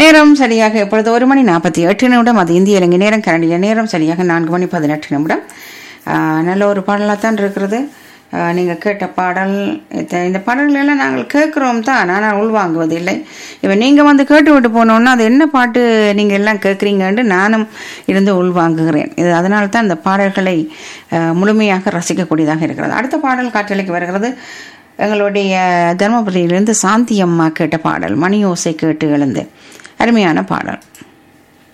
நேரம் சரியாக இப்பொழுது ஒரு மணி நாற்பத்தி எட்டு நிமிடம் அது இந்திய இலங்கை நேரம் கனடிய நேரம் சரியாக நான்கு மணி பதினெட்டு நிமிடம் ஆஹ் நல்ல ஒரு பாடலாக தான் இருக்கிறது ஆஹ் நீங்கள் கேட்ட பாடல் இந்த- இந்த பாடல்கள் எல்லாம் நாங்கள் கேட்குறோம் தான் ஆனால் உள்வாங்குவதில்லை இப்போ நீங்கள் வந்து கேட்டு விட்டு போனோன்னா அது என்ன பாட்டு நீங்கள் எல்லாம் கேட்குறீங்கன்னு நானும் இருந்து உள்வாங்குகிறேன் இது அதனால தான் இந்த பாடல்களை ஆஹ் முழுமையாக ரசிக்கக்கூடியதாக இருக்கிறது அடுத்த பாடல் காற்றலைக்கு வருகிறது எங்களுடைய தருமபுரியிலிருந்து சாந்தி அம்மா கேட்ட பாடல் மணி ஓசை கேட்டு எழுந்து அருமையான பாடல்